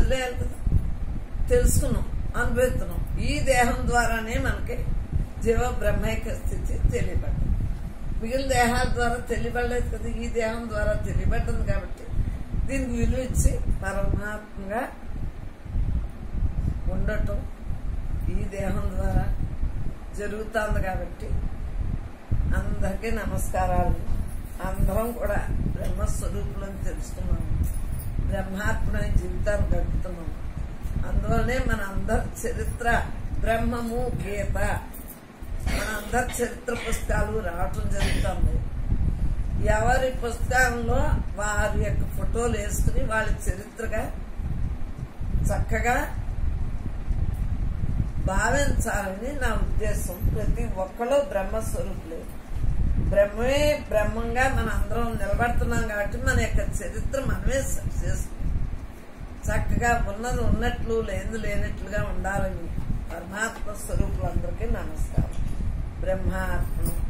వదిలేయాలి కదా తెలుసుకున్నాం అనుభవిస్తున్నాం ఈ దేహం ద్వారానే మనకి జీవ బ్రహ్మైక స్థితి తెలియబడ్డది మిగిలిన దేహాల ద్వారా తెలియబడలేదు కదా ఈ దేహం ద్వారా తెలియబడ్డది కాబట్టి దీనికి విలువ ఇచ్చి పరమాత్మగా ఉండటం ఈ దేహం ద్వారా జరుగుతుంది కాబట్టి అందరికీ నమస్కారాలు అందరం కూడా బ్రహ్మస్వరూపులని తెలుసుకున్నాము బ్రహ్మాత్మని జీవితాన్ని గడుపుతున్నాము అందువల్లనే మన అందరి చరిత్ర బ్రహ్మము గీత మన అందరి చరిత్ర పుస్తకాలు రావటం జరుగుతుంది ఎవరి పుస్తకంలో వారి యొక్క ఫోటోలు వేసుకుని వాళ్ళ చరిత్రగా చక్కగా భావించాలని నా ఉద్దేశం ప్రతి ఒక్కళ్ళు బ్రహ్మస్వరూపులే బ్రహ్మే బ్రహ్మంగా మన అందరం నిలబడుతున్నాం కాబట్టి మన యొక్క చరిత్ర మనమే చేసుకున్నాం చక్కగా ఉన్నది ఉన్నట్లు లేనిది లేనట్లుగా ఉండాలని పరమాత్మ స్వరూపులందరికీ నమస్కారం బ్రహ్మాత్మ